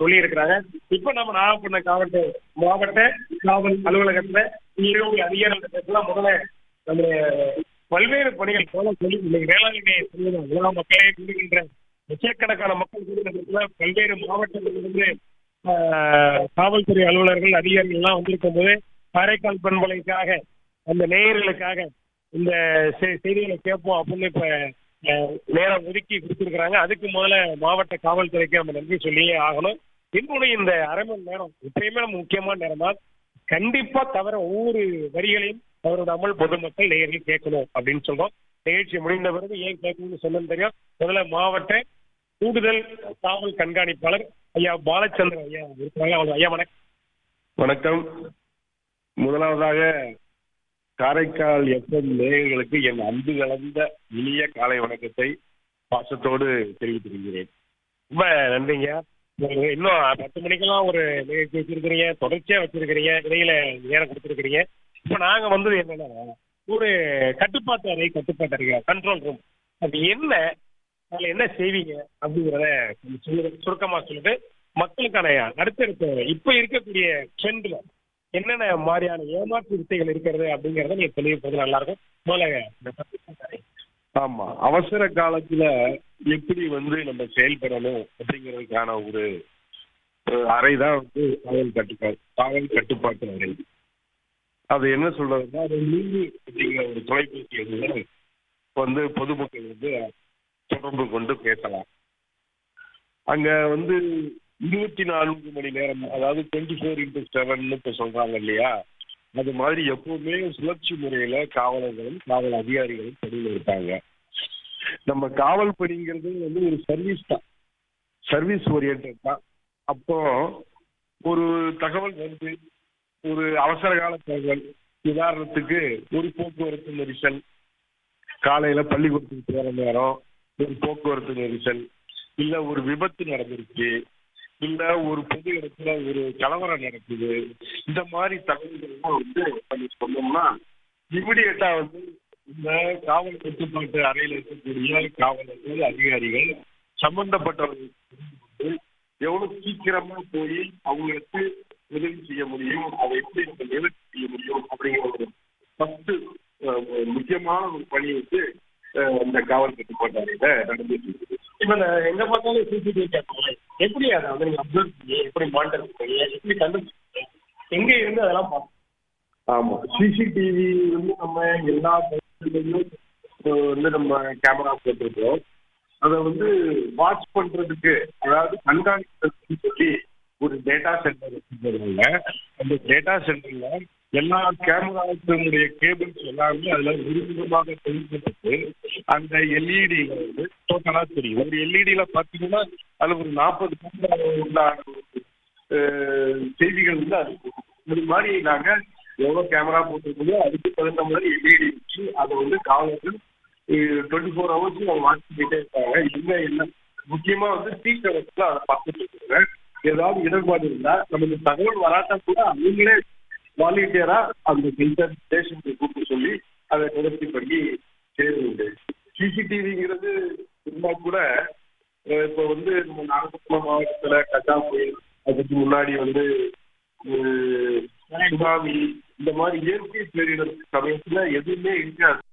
சொல்லி இருக்கிறாங்க இப்ப நம்ம நாகப்பட்டினம் காவட்ட மாவட்ட காவல் அலுவலகத்துல ஈரோடு அதிகாரிகள் முதல்ல நம்ம பல்வேறு பணிகள் போல சொல்லி இன்னைக்கு வேளாண்மை செய்யணும் எல்லா மக்களே கூடுகின்ற லட்சக்கணக்கான மக்கள் கூடுகின்ற பல்வேறு மாவட்டங்களிலிருந்து ஆஹ், காவல்துறை அலுவலர்கள் அதிகாரிகள் எல்லாம் வந்திருக்கும் போது காரைக்கால் பண்பலைக்காக அந்த நேயர்களுக்காக இந்த செ- செய்திகளை கேட்போம் அப்படின்னு இப்ப அஹ், நேரம் ஒதுக்கி கொடுத்துருக்காங்க அதுக்கு முதல்ல மாவட்ட காவல்துறைக்கு நம்ம நன்றி சொல்லியே ஆகணும் இன்னொன்னு இந்த அரை மணி நேரம் எப்பயுமே நம்ம முக்கியமான நேரம் தான் கண்டிப்பா தவிர ஒவ்வொரு வரிகளையும் தவறுடாமல் பொதுமக்கள் நேரில் கேட்கணும் அப்படின்னு சொல்றோம் நிகழ்ச்சி முடிந்த பிறகு ஏன் கேட்கணும்னு சொன்னது தெரியும் முதல்ல மாவட்ட கூடுதல் காவல் கண்காணிப்பாளர் ஐயா பாலச்சந்திரன் ஐயா இருக்கிறாங்க அவங்க ஐயா வணக்கம் வணக்கம் முதலாவதாக காரைக்கால் எஃப்எம் நேயர்களுக்கு என் அன்பு கலந்த இனிய காலை வணக்கத்தை பாசத்தோடு தெரிவித்துக் கொள்கிறேன் ரொம்ப நன்றிங்க ஒரு இன்னும் பத்து மணிக்கெல்லாம் ஒரு நிகழ்ச்சி வச்சிருக்கிறீங்க தொடர்ச்சியா வச்சிருக்கிறீங்க இடையில நேரம் கொடுத்துருக்கிறீங்க இப்ப நாங்க வந்தது என்னன்னா ஒரு கட்டுப்பாட்டு அறை கட்டுப்பாட்டு அறை கண்ட்ரோல் ரூம் அது என்ன அதுல என்ன செய்வீங்க அப்படிங்கிறத கொஞ்சம் சொல்லு- சுருக்கமா சொல்லிட்டு மக்களுக்கான அடுத்தடுத்த இப்ப இருக்கக்கூடிய ட்ரெண்ட்ல என்னென்ன மாதிரியான ஏமாற்று வித்தைகள் இருக்கிறது அப்படிங்கறத நீங்க தெளிவுபடுறது நல்லா இருக்கும் முதல்ல இந்த கட்டுப்பாட்டு அறை ஆமா அவசர காலத்துல எப்படி வந்து நம்ம செயல்படணும் அப்படிங்கிறதுக்கான ஒரு ஒரு அறை தான் வந்து காவல் கட்டுப்பாடு காவல் கட்டுப்பாட்டு அறை அது என்ன சொல்றதுன்னா அது நீங்க அப்படிங்கிற ஒரு தொலைபேசி எண்ணில் வந்து பொதுமக்கள் வந்து தொடர்பு கொண்டு பேசலாம் அங்க வந்து இருபத்தி நான்கு மணி நேரம் அதாவது டுவெண்ட்டி ஃபோர் இன்டூ செவன் இப்ப சொல்றாங்க இல்லையா அது மாதிரி எப்பவுமே சுழற்சி முறையில காவலர்களும் காவல் அதிகாரிகளும் பணியில் இருப்பாங்க நம்ம காவல் பணிங்கிறது வந்து ஒரு சர்வீஸ் தான் சர்வீஸ் ஓரியன்ட் தான் அப்போ ஒரு தகவல் வந்து ஒரு அவசர கால தகவல் உதாரணத்துக்கு ஒரு போக்குவரத்து நெரிசல் காலையில பள்ளிக்கூடத்துக்கு போற நேரம் ஒரு போக்குவரத்து நெரிசல் இல்ல ஒரு விபத்து நடந்துருச்சு இல்ல ஒரு பொது இடத்துல ஒரு கலவரம் நடக்குது இந்த மாதிரி தகவல்கள்லாம் வந்து நம்ம சொன்னோம்னா இமிடியட்டா வந்து இந்த காவல் கட்டுப்பாட்டு அறையில் இருக்கக்கூடிய காவலர்கள் அதிகாரிகள் சம்பந்தப்பட்டவர்கள் வந்து எவ்வளவு சீக்கிரமா போய் அவங்களுக்கு உதவி செய்ய முடியும் அதை எப்படி நம்ம நிவர்த்தி செய்ய முடியும் அப்படிங்கிற ஒரு ஃபர்ஸ்ட் முக்கியமான ஒரு பணி வந்து அஹ், இந்த காவல் கட்டுப்பாட்டு அறையில நடந்துட்டு இருக்குது இப்ப இந்த எங்க பார்த்தாலும் சிசிடிவி கேட்பாங்க எப்படி அதை வந்து நீங்க அப்சர்வ் பண்ணி எப்படி மானிட்டர் பண்ணி எப்படி கண்டுபிடிச்சீங்க எங்க இருந்து அதெல்லாம் பார்ப்போம் ஆமா சிசிடிவி வந்து நம்ம எல்லா பகுதிகளிலும் இப்போ வந்து நம்ம கேமரா போட்டிருக்கோம் அதை வந்து வாட்ச் பண்றதுக்கு அதாவது கண்காணிக்கிறதுக்கு சொல்லி ஒரு டேட்டா சென்டர் வச்சிருக்காங்க அந்த டேட்டா சென்டர்ல எல்லா கேமராவுடைய கேபிள்ஸ் எல்லாமே அதுல விருப்பமாக தெரிஞ்சுட்டு அந்த எல்இடியில வந்து டோட்டலா தெரியும் ஒரு எல்இடியில பாத்தீங்கன்னா அதுல ஒரு நாற்பது கேமரா உண்டான ஒரு, அஹ், செய்திகள் வந்து அது இது மாதிரி நாங்க எவ்வளவு கேமரா போட்டிருக்கோமோ அதுக்கு தகுந்த மாதிரி எல்இடி வச்சு அதை வந்து காவலர்கள் டுவெண்ட்டி ஃபோர் ஹவர்ஸ் அவங்க வாட்ச் பண்ணிட்டே இருப்பாங்க எங்க என்ன முக்கியமா வந்து பீக் ஹவர்ஸ்ல அதை பார்த்துட்டு இருக்காங்க ஏதாவது இடர்பாடு இருந்தா நமக்கு தகவல் வராட்டா கூட அவங்களே வாலண்டியரா அந்த சென்டர் ஸ்டேஷனுக்கு கூப்பிட்டு சொல்லி அதை நிவர்த்தி பண்ணி சேருவது சிசிடிவிங்கிறது இருந்தா கூட அஹ் இப்போ வந்து நம்ம நாகப்பட்டினம் மாவட்டத்துல கஜா புயல் அதுக்கு முன்னாடி வந்து அஹ், சுனாமி இந்த மாதிரி இயற்கை பேரிடர் சமயத்துல எதுவுமே இருக்காது